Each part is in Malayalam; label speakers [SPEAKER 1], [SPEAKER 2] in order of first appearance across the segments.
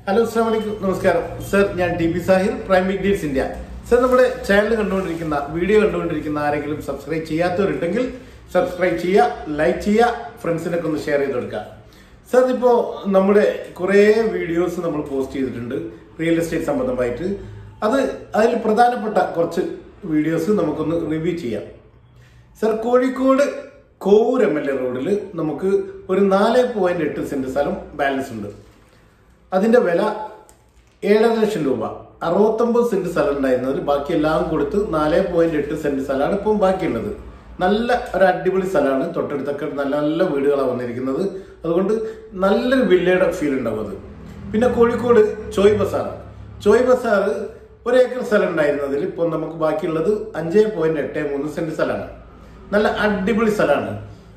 [SPEAKER 1] ഹലോ അസ്സാം വലൈക്കും നമസ്കാരം സർ ഞാൻ T P Sahir prime big deals India sir നമ്മുടെ ചാനൽ കണ്ടുകൊണ്ടിരിക്കുന്ന വീഡിയോ കണ്ടുകൊണ്ടിരിക്കുന്ന ആരെങ്കിലും സബ്സ്ക്രൈബ് ചെയ്യാത്തവരുണ്ടെങ്കിൽ സബ്സ്ക്രൈബ് ചെയ്യുക ലൈക്ക് ചെയ്യുക ഫ്രണ്ട്സിനൊക്കെ ഒന്ന് ഷെയർ ചെയ്ത് കൊടുക്കുക സർ ഇപ്പോൾ നമ്മുടെ കുറേ വീഡിയോസ് നമ്മൾ പോസ്റ്റ് ചെയ്തിട്ടുണ്ട് റിയൽ എസ്റ്റേറ്റ് സംബന്ധമായിട്ട് അത് അതിൽ പ്രധാനപ്പെട്ട കുറച്ച് വീഡിയോസ് നമുക്കൊന്ന് റിവ്യൂ ചെയ്യാം sir Kozhikode Kovoor M L A റോഡിൽ നമുക്ക് ഒരു നാല് പോയിന്റ് എട്ട് സെന്റ് സ്ഥലം ബാലൻസ് ഉണ്ട് അതിന്റെ വില ഏഴര ലക്ഷം രൂപ അറുപത്തൊമ്പത് സെന്റ് സ്ഥലം ഉണ്ടായിരുന്നതിൽ ബാക്കി എല്ലാം കൊടുത്ത് നാല് പോയിന്റ് എട്ട് സെന്റ് സ്ഥലമാണ് ഇപ്പം ബാക്കിയുള്ളത് നല്ല ഒരു അടിപൊളി സ്ഥലമാണ് തൊട്ടടുത്തൊക്കെ നല്ല നല്ല വീടുകളാണ് വന്നിരിക്കുന്നത് അതുകൊണ്ട് നല്ലൊരു വില്ലയുടെ ഫീൽ ഉണ്ടാവും അത് പിന്നെ കോഴിക്കോട് ചോയ് ബസാർ ചോയ് ബസാർ ഒരു ഏക്കർ സ്ഥലം ഉണ്ടായിരുന്നതിൽ ഇപ്പോൾ നമുക്ക് ബാക്കിയുള്ളത് അഞ്ച് പോയിന്റ് എട്ട് മൂന്ന് സെന്റ് സ്ഥലമാണ് നല്ല അടിപൊളി സ്ഥലമാണ്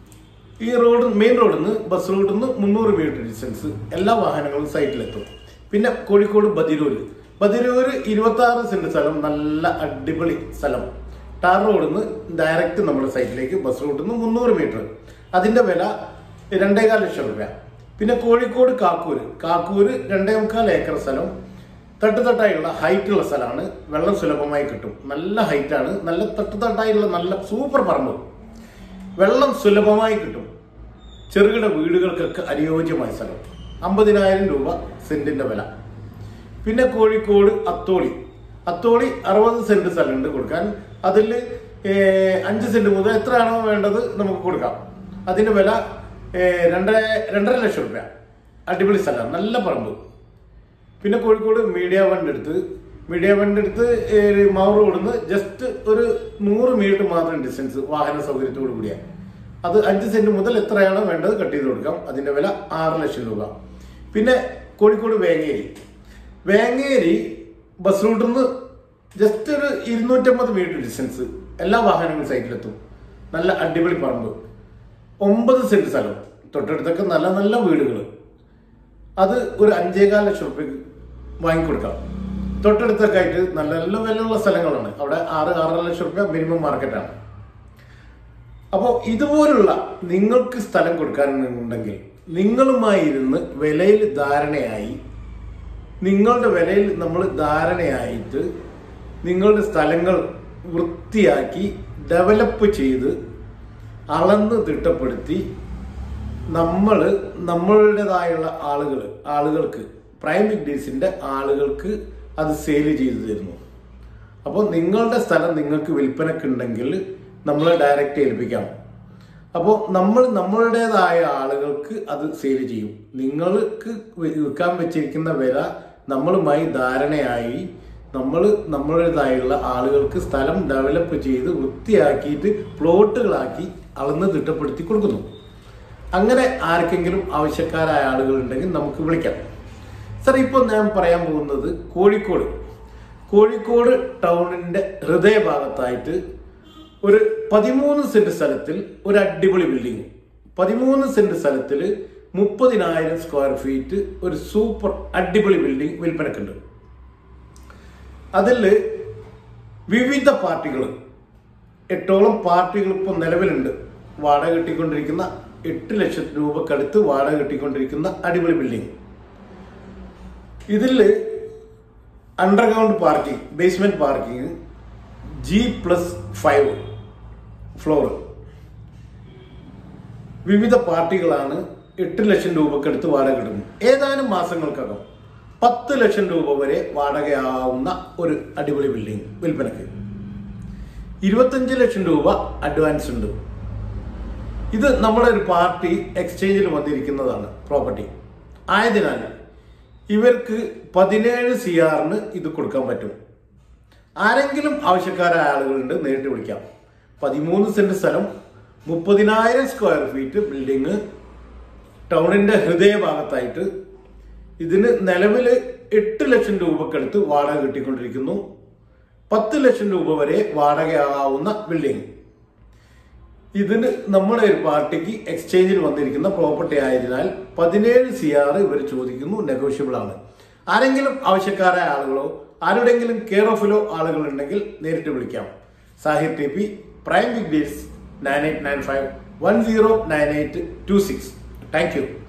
[SPEAKER 1] ഈ റോഡ് മെയിൻ റോഡിൽ നിന്ന് ബസ് റോഡിൽ നിന്ന് മുന്നൂറ് മീറ്റർ ഡിസ്റ്റൻസ് എല്ലാ വാഹനങ്ങളും സൈറ്റിലെത്തും പിന്നെ കോഴിക്കോട് ബദിരൂര് ബദിരൂര് ഇരുപത്തി ആറ് സെന്റ് സ്ഥലം നല്ല അടിപൊളി സ്ഥലം ടാർ റോഡിൽ നിന്ന് ഡയറക്റ്റ് നമ്മുടെ സൈറ്റിലേക്ക് ബസ് റോഡിൽ നിന്ന് മുന്നൂറ് മീറ്റർ അതിന്റെ വില രണ്ടേകാൽ ലക്ഷം രൂപ പിന്നെ കോഴിക്കോട് കാക്കൂര് കാക്കൂര് രണ്ടേ മുക്കാൽ ഏക്കർ സ്ഥലം തട്ടുതട്ടായുള്ള ഹൈറ്റുള്ള സ്ഥലമാണ് വെള്ളം സുലഭമായി കിട്ടും നല്ല ഹൈറ്റാണ് നല്ല തട്ടുതട്ടായുള്ള നല്ല സൂപ്പർ പറമ്പ് വെള്ളം സുലഭമായി കിട്ടും ചെറുകിട വീടുകൾക്കൊക്കെ അനുയോജ്യമായ സ്ഥലം അമ്പതിനായിരം രൂപ സെന്റിന്റെ വില പിന്നെ കോഴിക്കോട് അത്തോളി അത്തോളി അറുപത് സെന്റ് സ്ഥലമുണ്ട് കൊടുക്കാൻ അതിൽ അഞ്ച് സെന്റ് മുതൽ എത്രയാണോ വേണ്ടത് നമുക്ക് കൊടുക്കാം അതിന്റെ വില ഏ, രണ്ടര രണ്ടര ലക്ഷം രൂപ അടിപൊളി സ്ഥലമാണ് നല്ല പറമ്പ് പിന്നെ കോഴിക്കോട് മീഡിയ വണ്ട് എടുത്ത് മീഡിയ വണ്ട് എടുത്ത് മാവൂർ റോഡിന്ന് ജസ്റ്റ് ഒരു നൂറ് മീറ്റർ മാത്രം ഡിസ്റ്റൻസ് വാഹന സൗകര്യത്തോടു കൂടിയ അത് അഞ്ച് സെന്റ് മുതൽ എത്രയാണോ വേണ്ടത് കട്ട് ചെയ്ത് കൊടുക്കാം അതിന്റെ വില ആറ് ലക്ഷം രൂപ പിന്നെ കോഴിക്കോട് വേങ്ങേരി വേങ്ങേരി ബസ് റൂട്ടിൽ നിന്ന് ജസ്റ്റ് ഒരു ഇരുന്നൂറ്റമ്പത് മീറ്റർ ഡിസ്റ്റൻസ് എല്ലാ വാഹനങ്ങളും സൈറ്റിലെത്തും നല്ല അടിപൊളി പറമ്പ് ഒമ്പത് സെന്റ് സ്ഥലം തൊട്ടടുത്തൊക്കെ നല്ല നല്ല വീടുകൾ അത് ഒരു അഞ്ചേകാൽ ലക്ഷം റുപ്യക്ക് വാങ്ങിക്കൊടുക്കാം തൊട്ടടുത്തൊക്കെ ആയിട്ട് നല്ല നല്ല വിലയുള്ള സ്ഥലങ്ങളാണ് അവിടെ ആറ് ആറര ലക്ഷം റുപ്യ മിനിമം മാർക്കറ്റാണ് അപ്പോൾ ഇതുപോലുള്ള നിങ്ങൾക്ക് സ്ഥലം കൊടുക്കാനുണ്ടെങ്കിൽ നിങ്ങളുമായി ഇരുന്ന് വിലയിൽ ധാരണയായി നിങ്ങളുടെ വിലയിൽ നമ്മൾ ധാരണയായിട്ട് നിങ്ങളുടെ സ്ഥലങ്ങൾ വൃത്തിയാക്കി ഡെവലപ്പ് ചെയ്ത് അളന്ന് തിട്ടപ്പെടുത്തി നമ്മൾ നമ്മളുടേതായുള്ള ആളുകൾ ആളുകൾക്ക് പ്രൈം ബിഗ് ഡീസിന്റെ ആളുകൾക്ക് അത് സെയിൽ ചെയ്തു തരുന്നു അപ്പോൾ നിങ്ങളുടെ സ്ഥലം നിങ്ങൾക്ക് വിൽപ്പനക്കുണ്ടെങ്കിൽ നമ്മൾ ഡയറക്റ്റ് ഏൽപ്പിക്കാം അപ്പോൾ നമ്മൾ നമ്മളുടേതായ ആളുകൾക്ക് അത് സെയിൽ ചെയ്യും നിങ്ങൾക്ക് വിൽക്കാൻ വെച്ചിരിക്കുന്ന വില നമ്മളുമായി ധാരണയായി നമ്മൾ നമ്മളുടേതായുള്ള ആളുകൾക്ക് സ്ഥലം ഡെവലപ്പ് ചെയ്ത് വൃത്തിയാക്കിയിട്ട് പ്ലോട്ടുകളാക്കി അളന്ന് തിട്ടപ്പെടുത്തി കൊടുക്കുന്നു അങ്ങനെ ആർക്കെങ്കിലും ആവശ്യക്കാരായ ആളുകൾ ഉണ്ടെങ്കിൽ നമുക്ക് വിളിക്കാം സർ ഇപ്പോൾ ഞാൻ പറയാൻ പോകുന്നത് കോഴിക്കോട് കോഴിക്കോട് ടൗണിന്റെ ഹൃദയഭാഗത്തായിട്ട് ഒരു പതിമൂന്ന് സെന്റ് സ്ഥലത്തിൽ ഒരു അടിപൊളി ബിൽഡിംഗ് പതിമൂന്ന് സെന്റ് സ്ഥലത്തിൽ മുപ്പതിനായിരം സ്ക്വയർ ഫീറ്റ് ഒരു സൂപ്പർ അടിപൊളി ബിൽഡിംഗ് വിൽപ്പനക്കുണ്ട് അതിൽ വിവിധ പാർട്ടികൾ എട്ടോളം പാർട്ടികൾ ഇപ്പോൾ നിലവിലുണ്ട് വാടക കിട്ടിക്കൊണ്ടിരിക്കുന്ന എട്ട് ലക്ഷം രൂപക്കടുത്ത് വാടക കിട്ടിക്കൊണ്ടിരിക്കുന്ന അടിപൊളി ബിൽഡിംഗ് ഇതിൽ underground parking basement parking G plus five floor വിവിധ പാർട്ടികളാണ് എട്ട് ലക്ഷം രൂപക്കടുത്ത് വാടക കിട്ടുന്നത് ഏതാനും മാസങ്ങൾക്കകം പത്ത് ലക്ഷം രൂപ വരെ വാടകയാവുന്ന ഒരു അടിപൊളി ബിൽഡിംഗ് വിൽപ്പനക്ക് ഇരുപത്തഞ്ച് ലക്ഷം രൂപ അഡ്വാൻസ് ഉണ്ട് ഇത് നമ്മുടെ ഒരു പാർട്ടി എക്സ്ചേഞ്ചിൽ വന്നിരിക്കുന്നതാണ് പ്രോപ്പർട്ടി ആയതിനാൽ ഇവർക്ക് പതിനേഴ് സി ആറിന് ഇത് കൊടുക്കാൻ പറ്റും ആരെങ്കിലും ആവശ്യക്കാരായ ആളുകളുണ്ട് നേരിട്ട് വിളിക്കാം പതിമൂന്ന് സെന്റ് സ്ഥലം മുപ്പതിനായിരം സ്ക്വയർ ഫീറ്റ് ബിൽഡിങ് ടൗണിന്റെ ഹൃദയഭാഗത്തായിട്ട് ഇതിന് നിലവിൽ എട്ട് ലക്ഷം രൂപക്കടുത്ത് വാടക കിട്ടിക്കൊണ്ടിരിക്കുന്നു പത്ത് ലക്ഷം രൂപ വരെ വാടകയാകാവുന്ന ബിൽഡിംഗ് ഇതിന് നമ്മുടെ ഒരു പാർട്ടിക്ക് എക്സ്ചേഞ്ചിൽ വന്നിരിക്കുന്ന പ്രോപ്പർട്ടി ആയതിനാൽ പതിനേഴ് സി ആർ ഇവർ ചോദിക്കുന്നു നെഗോഷ്യബിൾ ആണ് ആരെങ്കിലും ആവശ്യക്കാരായ ആളുകളോ ആരുടെങ്കിലും കെയർ ഓഫിലോ ആളുകൾ ഉണ്ടെങ്കിൽ നേരിട്ട് വിളിക്കാം Sahir T P prime big deals nine eight nine five one zero nine eight two six thank U